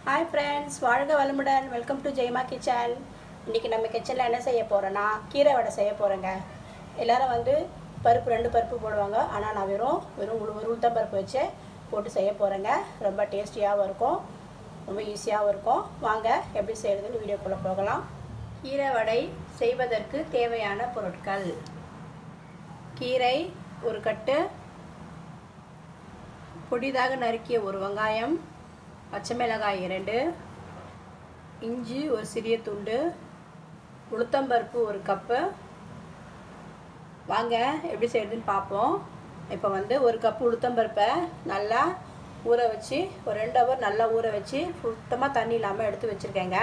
hi friends வாழ்க வளமுடன் welcome to ஜெயமா kitchen இன்றைக்கி நம்ம கிச்சனில் என்ன செய்ய போகிறோன்னா கீரை வடை செய்ய போகிறேங்க எல்லாரும் வந்து பருப்பு ரெண்டு பருப்பு போடுவாங்க ஆனால் நான் வெறும் வெறும் உழு ஒரு உளுத்தம் பருப்பு வச்சு போட்டு செய்ய போகிறேங்க ரொம்ப டேஸ்டியாகவும் இருக்கும் ரொம்ப ஈஸியாகவும் இருக்கும் வாங்க எப்படி செய்கிறதுன்னு வீடியோக்குள்ளே போகலாம் கீரை வடை செய்வதற்கு தேவையான பொருட்கள் கீரை ஒரு கட்டு பொடிதாக நறுக்கிய ஒரு வெங்காயம் பச்சை மிளகாய் இரண்டு இஞ்சி ஒரு சிறிய துண்டு உளுத்தம்பருப்பு ஒரு கப்பு வாங்க எப்படி செய்யறதுன்னு பார்ப்போம் இப்போ வந்து ஒரு கப்பு உளுத்தம்பருப்பை நல்லா ஊற வச்சு ஒரு ரெண்டு ஹவர் நல்லா ஊற வச்சு சுத்தமாக தண்ணி இல்லாமல் எடுத்து வச்சுருக்கேங்க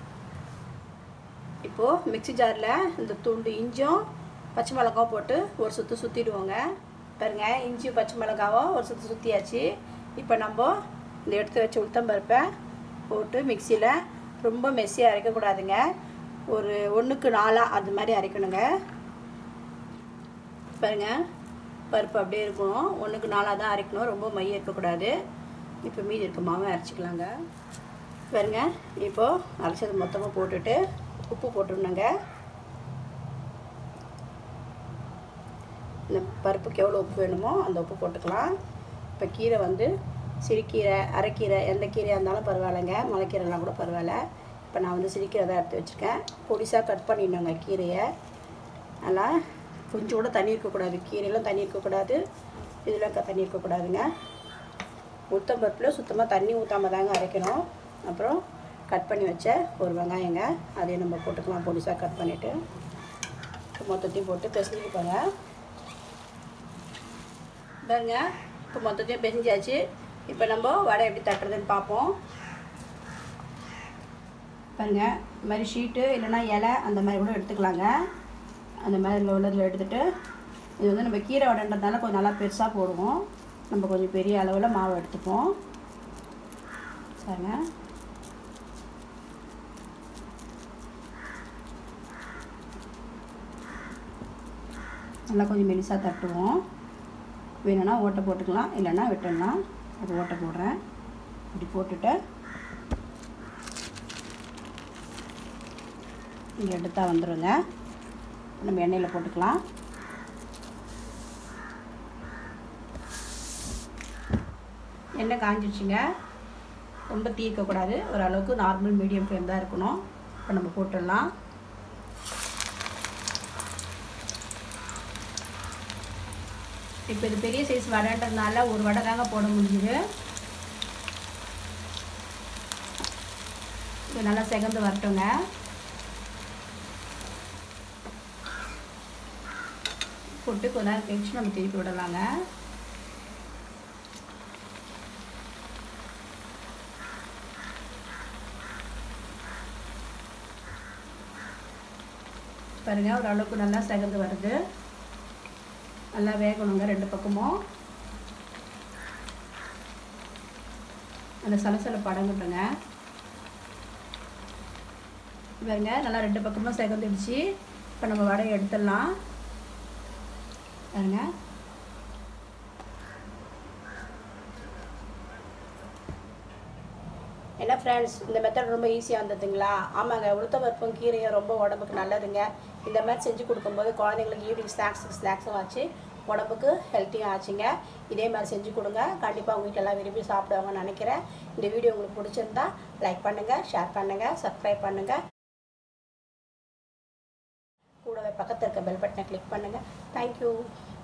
இப்போது மிக்சி ஜாரில் இந்த துண்டு இஞ்சும் பச்சை மிளகாவும் போட்டு ஒரு சுற்று சுற்றிடுவோங்க பாருங்க இஞ்சி பச்சை மிளகாவும் ஒரு சுற்று சுற்றியாச்சு இப்போ நம்ம இந்த எடுத்து வச்ச உளுத்தம்பருப்பை போட்டு மிக்சியில் ரொம்ப மெஸ்ஸியாக அரைக்கக்கூடாதுங்க ஒரு ஒன்றுக்கு நாலாக அது மாதிரி அரைக்கணுங்க பாருங்க பருப்பு அப்படியே இருக்கணும் ஒன்றுக்கு நாலாக தான் அரைக்கணும் ரொம்ப மையம் இருக்கக்கூடாது இப்போ மீதி இருக்க மாவை அரைச்சிக்கலாங்க பாருங்க இப்போது அரைச்சது மொத்தமாக போட்டுட்டு உப்பு போட்டுருணுங்க இந்த பருப்புக்கு எவ்வளோ உப்பு வேணுமோ அந்த உப்பு போட்டுக்கலாம் இப்போ கீரை வந்து சிறுக்கீரை அரைக்கீரை எந்த கீரையாக இருந்தாலும் பரவாயில்லைங்க முளைக்கீரைலாம் கூட பரவாயில்ல இப்போ நான் வந்து சிறுக்கீரை தான் எடுத்து வச்சுருக்கேன் பொடிசாக கட் பண்ணிடணுங்க கீரையை நல்லா கொஞ்சம் கூட தண்ணி இருக்கக்கூடாது கீரையெல்லாம் தண்ணி இருக்கக்கூடாது இதெல்லாம் தண்ணி இருக்கக்கூடாதுங்க உளுத்தம் பருப்பில் சுத்தமாக தண்ணி ஊற்றாம தாங்க அரைக்கணும் அப்புறம் கட் பண்ணி வச்ச ஒரு வெங்காயங்க அதையும் நம்ம போட்டுக்கலாம் பொடிசாக கட் பண்ணிவிட்டு மொத்தத்தையும் போட்டு பிசைஞ்சுக்கோங்க பாருங்க இப்போ மொத்தத்தையும் பிசைஞ்சாச்சு இப்போ நம்ம வடை எப்படி தட்டுறதுன்னு பார்ப்போம் பாருங்க இந்த மாதிரி ஷீட்டு இல்லைன்னா இலை அந்த மாதிரி கூட எடுத்துக்கலாங்க அந்த மாதிரி உள்ளதில் எடுத்துகிட்டு இது வந்து நம்ம கீரை வடைன்றதுனால கொஞ்சம் நல்லா பெருசாக போடுவோம் நம்ம கொஞ்சம் பெரிய அளவில் மாவு எடுத்துப்போம் பாருங்க நல்லா கொஞ்சம் மெலிசாக தட்டுவோம் வேணும்னா ஓட்டை போட்டுக்கலாம் இல்லைன்னா விட்டுடலாம் அது ஓட்டை போடுறேன் இப்படி போட்டுட்டு இங்கே எடுத்தால் வந்துடுங்க நம்ம எண்ணெயில் போட்டுக்கலாம் எண்ணெய் காஞ்சிடுச்சுங்க ரொம்ப தீ இருக்கக்கூடாது ஓரளவுக்கு நார்மல் மீடியம் ஃப்ளேம் தான் இருக்கணும் இப்போ நம்ம போட்டுடலாம் இப்போ இது பெரிய சைஸ் வடைன்றதுனால ஒரு வடை தாங்க போட முடிஞ்சுது இது நல்லா செகந்து வரட்டுங்க போட்டு கொஞ்ச நேரம் கழிச்சு நம்ம திருப்பி விடலாங்க பாருங்க ஓரளவுக்கு நல்லா செகந்து வருது நல்லா வேகணுங்க ரெண்டு பக்கமும் அந்த சலசல படங்கட்டுங்க பாருங்க நல்லா ரெண்டு பக்கமும் செகந்துடுச்சு இப்போ நம்ம வடையை எடுத்துடலாம் பாருங்க என்ன ஃப்ரெண்ட்ஸ் இந்த மெத்தட் ரொம்ப ஈஸியாக இருந்ததுங்களா ஆமாங்க உளுத்த பருப்பும் கீரையும் ரொம்ப உடம்புக்கு நல்லதுங்க இந்த மாதிரி செஞ்சு கொடுக்கும்போது குழந்தைங்களுக்கு ஈவினிங் ஸ்நாக்ஸுக்கு ஸ்நாக்ஸும் ஆச்சு உடம்புக்கு ஹெல்த்தியும் ஆச்சுங்க இதே மாதிரி செஞ்சு கொடுங்க கண்டிப்பாக உங்கள் வீட்டில் எல்லாம் விரும்பி சாப்பிடுவாங்கன்னு நினைக்கிறேன் இந்த வீடியோ உங்களுக்கு பிடிச்சிருந்தா லைக் பண்ணுங்கள் ஷேர் பண்ணுங்கள் சப்ஸ்கிரைப் பண்ணுங்கள் கூடவே பக்கத்தில் இருக்க பெல் பட்டனை கிளிக் பண்ணுங்கள் தேங்க்யூ